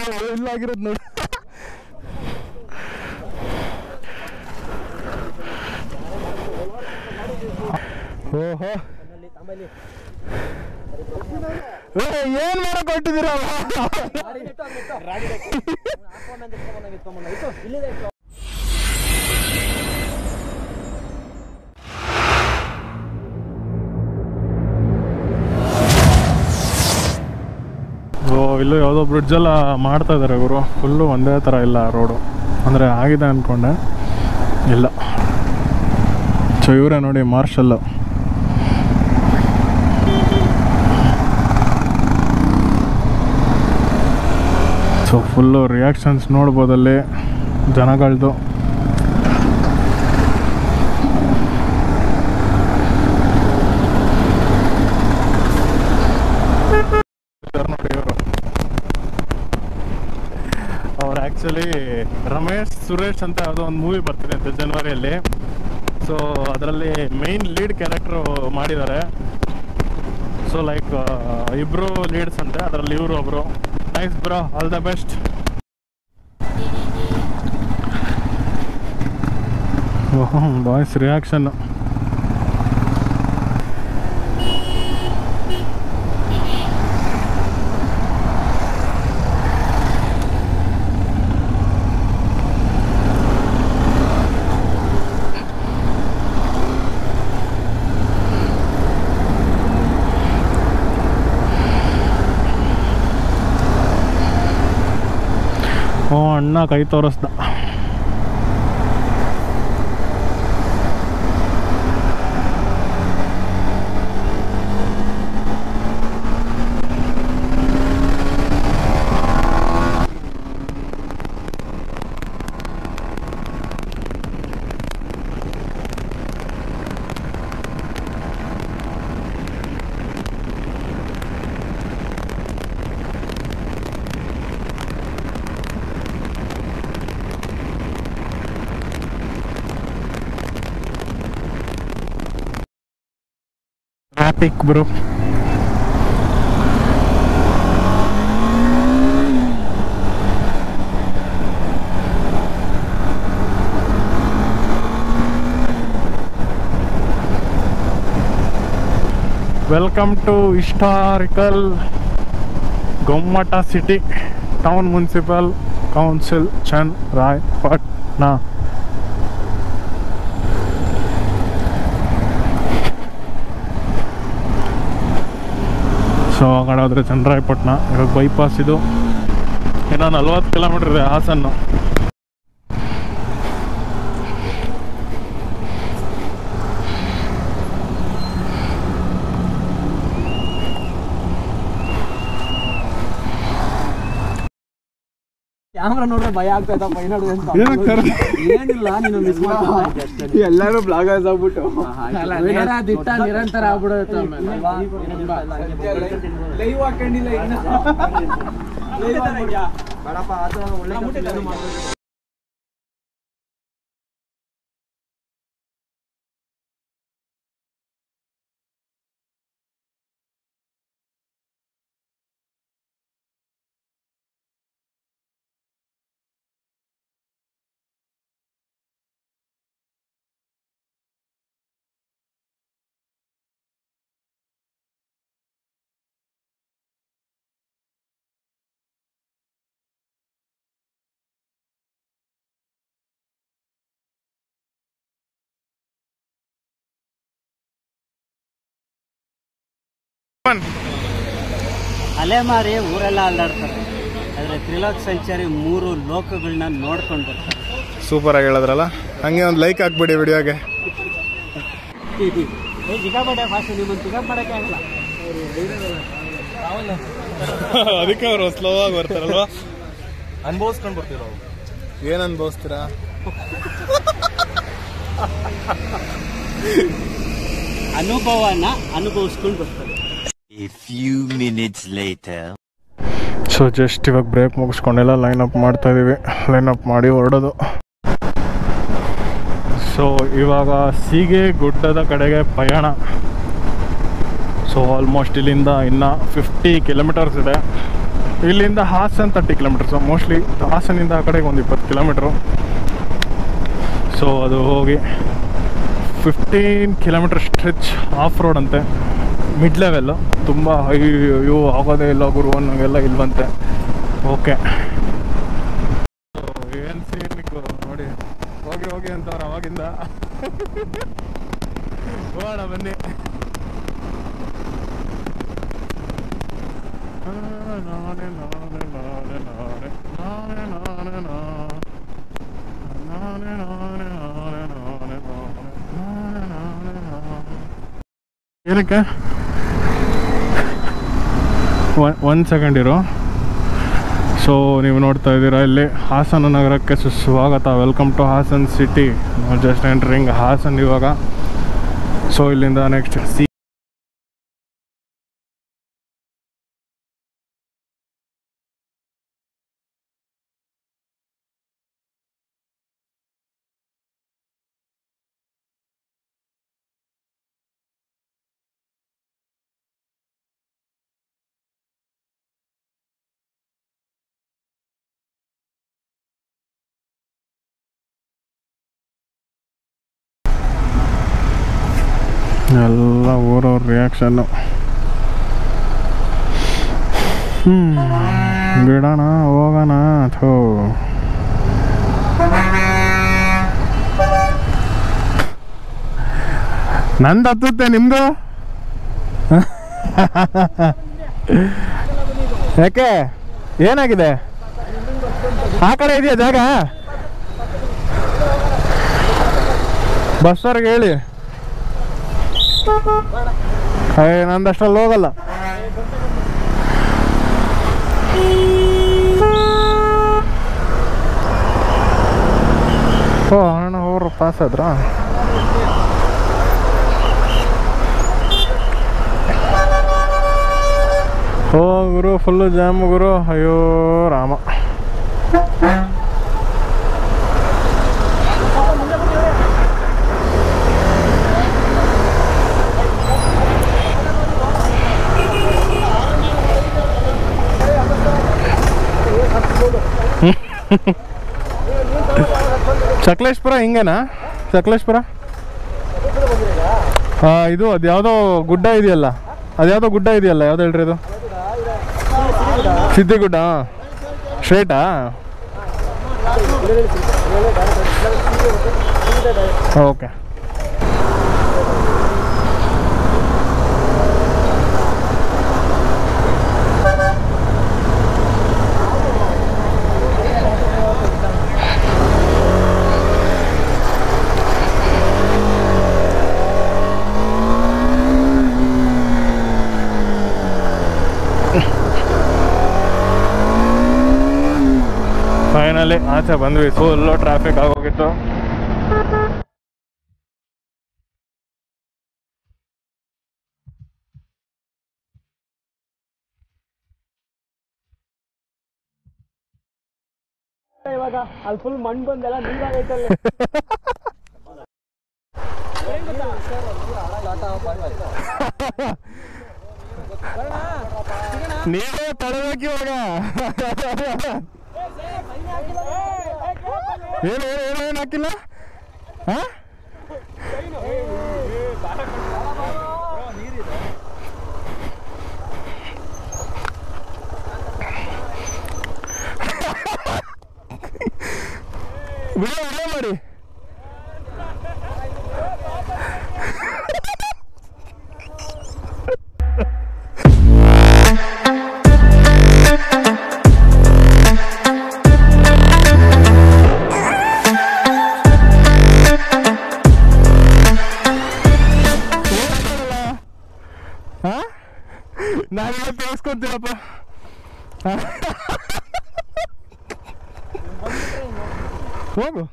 ಇಲ್ಲಾಗಿರೋದು ನೋಡಿ ಓಹೋ ಏ, ಏನ್ ಮಾಡಕ್ ಹೊಟ್ಟಿದ್ದೀರಲ್ಲ ಓ ಇಲ್ಲೂ ಯಾವುದೋ ಬ್ರಿಡ್ಜ್ ಎಲ್ಲ ಮಾಡ್ತಾ ಇದ್ದಾರೆ ಇವರು ಫುಲ್ಲು ಒಂದೇ ಥರ ಇಲ್ಲ ರೋಡು ಅಂದರೆ ಆಗಿದೆ ಅಂದ್ಕೊಂಡೆ ಇಲ್ಲ ಸೊ ಇವರೇ ನೋಡಿ ಮಾರ್ಷಲ್ಲು ಸೊ ಫುಲ್ಲು ರಿಯಾಕ್ಷನ್ಸ್ ನೋಡ್ಬೋದಲ್ಲಿ ಜನಗಳದು ನೋಡಿ ಇವರು ಅವ್ರು ಆ್ಯಕ್ಚುಲಿ ರಮೇಶ್ ಸುರೇಶ್ ಅಂತ ಯಾವುದೋ ಒಂದು ಮೂವಿ ಬರ್ತಿದೆ ಅಂತ ಜನವರಿಯಲ್ಲಿ ಸೊ ಅದರಲ್ಲಿ ಮೇಯ್ನ್ ಲೀಡ್ ಕ್ಯಾರೆಕ್ಟ್ರು ಮಾಡಿದ್ದಾರೆ ಸೊ ಲೈಕ್ ಇಬ್ಬರು ಲೀಡ್ಸ್ ಅಂತೆ ಅದರಲ್ಲಿ ಇವರು ಒಬ್ಬರು nice bro all the best boys reaction ಹ್ಞೂ ಅಣ್ಣ ಕೈ ತೋರಿಸ್ದ traffic bro welcome to historical Gommata city town municipal council Roy Patna so ಆ ಕಡೆ ಹೋದ್ರೆ ಚಂದ್ರಾಯಪಟ್ಟಣ ಇವಾಗ ಬೈಪಾಸ್ ಇದು ಇನ್ನೂ ನಲ್ವತ್ತು ಕಿಲೋಮೀಟರ್ ಇದೆ ಹಾಸನ್ನು ಕ್ಯಾಮ್ರಾ ನೋಡ್ರೆ ಭಯ ಆಗ್ತಾ ಇತ್ತ ಫೈನಲ್ ಅಂತ ಏನಾಗ್ತಾರೆ ಏನಿಲ್ಲ ನೀನು ಮಿಸ್ ಮಾಡ್ಕೊಂಡೆ ಎಲ್ಲರೂ ಬ್ಲಾಗರ್ಸ್ ಆಗ್ಬಿಟ್ಟು ನೇರ ದಿಟ್ಟ ನಿರಂತರ ಆಗ್ಬಿಡುತ್ತೆ ಆಮೇಲೆ ಲೈವ್ ಹಾಕೊಂಡಿಲ್ಲ ಇನ್ನ ಬೇಡಪ್ಪ ಆ ಥರ ಒಳ್ಳೆ ಕೆಲ್ಸ ಏನು ಮಾಡ್ಬೇಡಿ. ಅಲೆಮಾರಿ ಊರೆಲ್ಲ ಅಲ್ಲಾಡ್ತಾರೆ ಆದ್ರೆ ತ್ರಿಲೋಕ್ ಸೆಂಚುರಿ ಮೂರು ಲೋಕಗಳನ್ನ ನೋಡ್ಕೊಂಡು ಬರ್ತಾರೆ ಸೂಪರ್ ಆಗಿ ಹೇಳಿದ್ರಲ್ಲ ಹಂಗೆ ಒಂದು ಲೈಕ್ ಹಾಕ್ಬಿಡಿ ವಿಡಿಯೋಗೆ ಏ ಸಿಕ್ಕಾಪಟ್ಟೆ ಫಾಸ್ಟ್ ನಿಮ್ಮನ್ನು ಪಿಕಪ್ ಮಾಡೋಕ್ಕೆ ಆಗಲ್ಲ ಅದಕ್ಕೆ ಅವರು ಸ್ಲೋ ಆಗಿ ಬರ್ತಾರಲ್ವಾ ಅನ್ಭವಿಸ್ಕೊಂಡ್ ಬರ್ತೀವಿ ನಾವು ಏನ್ ಅನ್ಭವಿಸ್ತೀರಾ ಅನುಭವನ ಅನುಭವಿಸ್ಕೊಂಡು ಬರ್ತಾರೆ A few minutes later. So just ಇವಾಗ ಬ್ರೇಕ್ ಮುಗಿಸ್ಕೊಂಡೆಲ್ಲ ಲೈನ್ ಅಪ್ ಮಾಡ್ತಾ ಇದೀವಿ ಲೈನ್ ಅಪ್ ಮಾಡಿ ಹೊರಡೋದು ಸೊ ಇವಾಗ ಸೀಗೆ ಗುಡ್ಡದ ಕಡೆಗೆ ಪಯಣ ಸೊ ಆಲ್ಮೋಸ್ಟ್ ಇಲ್ಲಿಂದ ಇನ್ನು ಫಿಫ್ಟಿ ಕಿಲೋಮೀಟರ್ಸ್ ಇದೆ ಇಲ್ಲಿಂದ ಹಾಸನ್ ತರ್ಟಿ ಕಿಲೋಮೀಟರ್ಸು ಮೋಸ್ಟ್ಲಿ ಹಾಸನಿಂದ ಆ ಕಡೆಗೆ ಒಂದು ಇಪ್ಪತ್ತು ಕಿಲೋಮೀಟ್ರು ಸೊ ಅದು ಹೋಗಿ fifteen kilometre stretch of road ಅಂತೆ ಮಿಡ್ ಲೆವೆಲ್ಲು ತುಂಬ ಅಯ್ಯೋ ಆಗೋದೇ ಇಲ್ಲ ಗುರು ಅನ್ನೋಂಗೆಲ್ಲ ಇಲ್ವಂತೆ ಓಕೆ ಏನು ಸೀನಿಕ್ ನೋಡಿ ಹೋಗಿ ಹೋಗಿ ಅಂತವ್ರು ಅವಾಗಿಂದ ಹೋಗೋಣ ಬನ್ನಿ ನಾನೇ ನಾನೇ ನಾನೇ ನಾನೇ ನಾನೇ ನಾನೇ ನಾ ನಾನೇ ನಾನೇ ನಾನೇ ನಾನೇ ನಾನೇ ನಾನೇ ನಾನೇ ನಾ ಏನಕ್ಕೆ ಒಂದು ಸೆಕೆಂಡ್ ಇರು ಸೊ ನೀವು ನೋಡ್ತಾ ಇದ್ದೀರಾ ಇಲ್ಲಿ ಹಾಸನ ನಗರಕ್ಕೆ ಸುಸ್ವಾಗತ welcome to Hassan city just entering Hassan ಇವಾಗ ಸೊ ಇಲ್ಲಿಂದ ನೆಕ್ಸ್ಟ್ ಸಿ ಎಲ್ಲ ಊರವ್ರ ರಿಯಾಕ್ಷನ್ನು ಹ್ಞೂ ಬಿಡೋಣ ಹೋಗೋಣ ಥೋ ನಂದು ಹತ್ತುತ್ತೆ ನಿಮ್ಮದು ಯಾಕೆ ಏನಾಗಿದೆ ಆ ಕಡೆ ಇದೆಯಾ ಜಾಗ ಬಸ್ಸವ್ರಿಗೆ ಹೇಳಿ ಅಯ್ಯ ನಂದು ಅಷ್ಟರಲ್ಲಿ ಹೋಗಲ್ಲ ಓ ಅಣ್ಣ ಅವರು ಪಾಸ್ ಆದ್ರಾ ಓ ಗುರು ಫುಲ್ಲು ಜಾಮು ಗುರು ಅಯ್ಯೋ ರಾಮ ಸಕಲೇಶ್ಪುರ ಹಿಂಗೇನಾ ಸಕಲೇಶ್ಪುರ ಹಾಂ ಇದು ಅದು ಯಾವುದೋ ಗುಡ್ಡ ಇದೆಯಲ್ಲ ಅದ್ಯಾವುದೋ ಗುಡ್ಡ ಇದೆಯಲ್ಲ ಯಾವ್ದು ಹೇಳ್ರಿ ಅದು ಸಿದ್ದಿಗುಡ್ಡ ಸ್ಟ್ರೇಟಾ ಓಕೆ ಫೈನಲಿ ಆಚೆ ಬಂದ್ವಿ ಫುಲ್ಲು ಟ್ರಾಫಿಕ್ ಆಗೋಗಿತ್ತು ಇವಾಗ ಅಲ್ಲಿ ಫುಲ್ ಮಣ್ಣು ಬಂದೆಲ್ಲ ನೀರಾಗೈತಲ್ಲಿ ನೀವೇ ತಡಬೇಕು ಇವಾಗ ಏನು ಏನು ಏನು ಏನು ಹಾಕಿಲ್ಲ ಹಾ ವಿಡಿಯೋ ವಿಡಿಯೋ ಮಾಡಿ ಹಾ ನಾನೆಲ್ಲ ತೋರಿಸ್ಕೊತೀನಪ್ಪ ಹೋಗು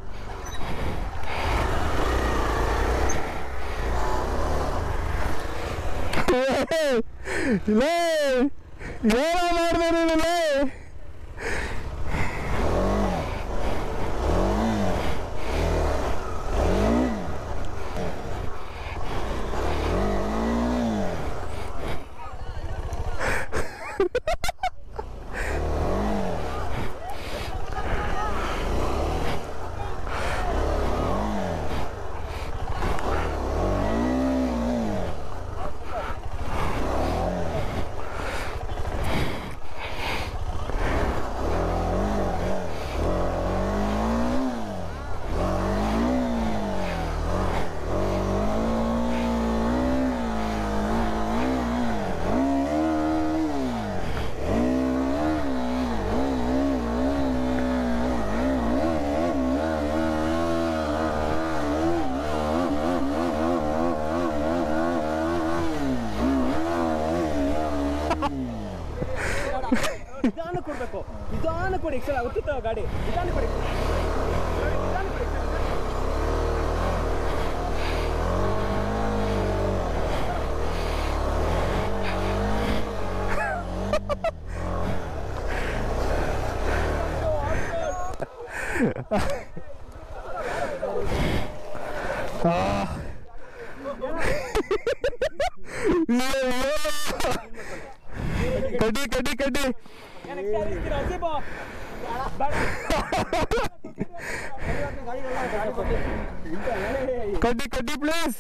ಲೇ ಏನೋ ಮಾಡಿದೆ ನೀನು ಲೇ ನಿಧಾನ ಕೊಡಿ ಸರ್ ಉತ್ತುತ್ತ ಗಾಡಿ ನಿಧಾನ ಕೊಡಿ ನಿಧಾನ ಕೊಡಿ ಕಡ್ಡಿ ಕಡ್ಡಿ ಕಡ್ಡಿ ಏನಕ್ಕೆ ಯಾರಿಸ್ತೀರಾ ಹಸಿಬೋ ಬೇಡ ಕಡ್ಡಿ ಕಡ್ಡಿ ಪ್ಲೀಸ್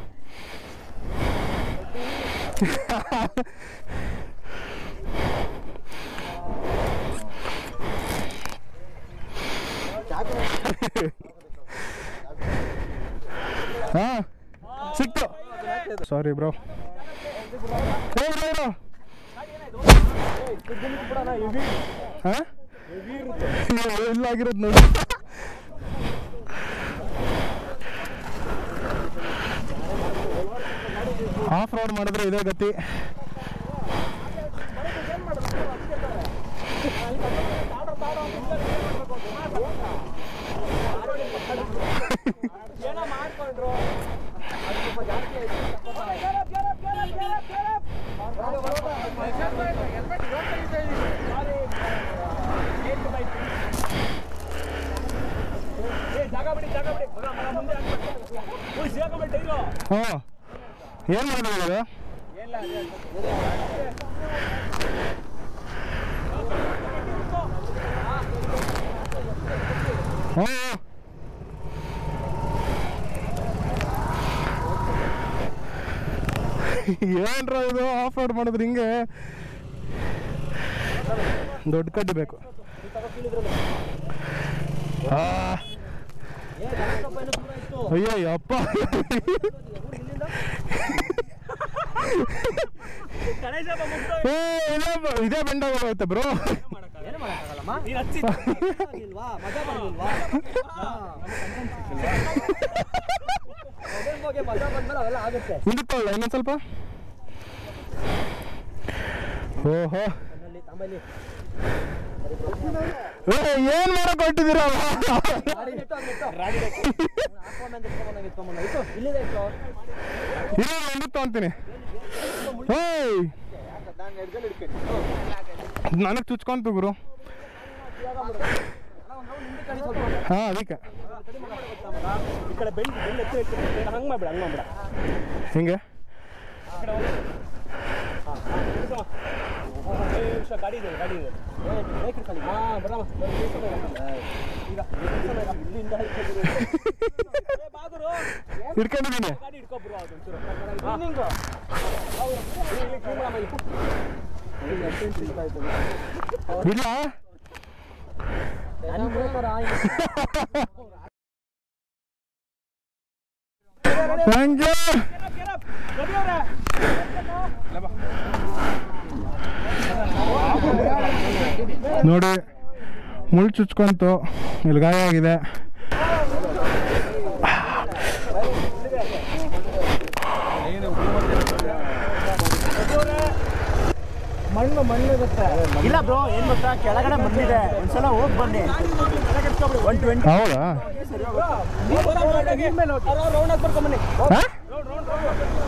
ಹಾ ಸಿಕ್ತು ಸಾರಿ ಬ್ರೋ ಹಾ ಇಲ್ಲ ಆಗಿರೋದು ನೋಡಿ ಆಫ್ ರೋಡ್ ಮಾಡಿದ್ರೆ ಇದೇ ಗತಿ ಏನೋ ಮಾಡ್ಕೊಂಡ್ರು ಅದು ಸ್ವಲ್ಪ ಜಾಸ್ತಿ ಆಯ್ತು. Get up, get up, get up, get up, get up. Sorry. Eight by three. ಏ, ಜಾಗ ಬಿಡಿ ಜಾಗ ಬಿಡಿ ಮಗ, ಮಗ, ಮುಂದೆ ಹಾಕ್ಬೇಕು. ಓ, ಜಾಗ ಬಿಡಿ ಟೈರು. ಹ್ಞೂ ಏನು ಮಾಡಿದ್ರೆ ಏನಿಲ್ಲ, ಅದೇ, ಹ್ಞೂ ಏನ್ರ ಇದು ಆಫ್ ರೋಡ್ ಮಾಡಿದ್ರೆ ಹಿಂಗೆ ದೊಡ್ಡ ಕಡ್ಡಿ ಬೇಕು ಆ. ಅಯ್ಯೋ ಅಪ್ಪ ಗಣೇಶಪ್ಪ ಮುಗ್ದು ಏ, ಇದೇ ಬ- ಇದೇ ಬೆಂಡ ಹೋಗುತ್ತೆ ಬ್ರೋ ನೀನ್ ಹಚ್ಚಿ ಹಿಂದಕ್ಕೊಳ್ಳ ಇನ್ನೊಂದು ಸ್ವಲ್ಪ ಓಹೋ ಏ, ಏನ್ ಮಾಡಕ್ ಹೊಟ್ಟಿದ್ದೀರಲ್ಲ ಇಲ್ಲ ಒಂದು ಅಂತೀನಿ ಹೇಯ್ ನನಗೆ ಚುಚ್ಕೊಂತು ಗುರು ಹಾ ಅದಕ್ಕೆ ಈ ಕಡೆ ಬೆಂಡ್ ಬೆಂಡ್ ಎತ್ತಿ ಎತ್ತಿ ಹಂಗ್ ಮಾಡ್ಬೇಡ ಹಂಗ್ ಮಾಡ್ಬೇಡ ಹಿಂಗೆ ಏ, ನಿಮಿಷ ಗಾಡಿ ಇದೆ ಗಾಡಿ ಇದೆ ಹಾ ಬರಮ್ಮ ಈಗ ಇಲ್ಲಿಂದ ಹಿಡ್ಕೊಂಡು ಏ, ಬಾಗುರು ಹಿಡ್ಕೊಂಡಿದ್ದೀನಿ ಗಾಡಿ ಹಿಡ್ಕೊಬ್ರು ಅದು ಒಂಚೂರು ರನ್ನಿಂಗು ಇಲ್ಲಿ ಕ್ಲೀನ್ ಮಾಡಮ್ಮ ಇಲ್ಲಿ ಇಲ್ಲ ಥ್ಯಾಂಕ್ ಯು ನೋಡಿ ಮುಳ್ಳು ಚುಚ್ಕೊಂತು ಇಲ್ಲಿ ಗಾಯ ಆಗಿದೆ ಮಣ್ಣು ಮಣ್ಣು ಇರುತ್ತೆ ಇಲ್ಲ ಬ್ರೋ ಏನ್ ಗೊತ್ತಾ ಕೆಳಗಡೆ ಮಣ್ಣಿದೆ ಒಂದ್ಸಲ ಹೋಗಿ ಬನ್ನಿ ಒನ್ ಟ್ವೆಂಟಿ ಹೌದಾ ರೌಂಡ್ ಬರ್ಕೊಂಬನ್ನಿ ಹಾ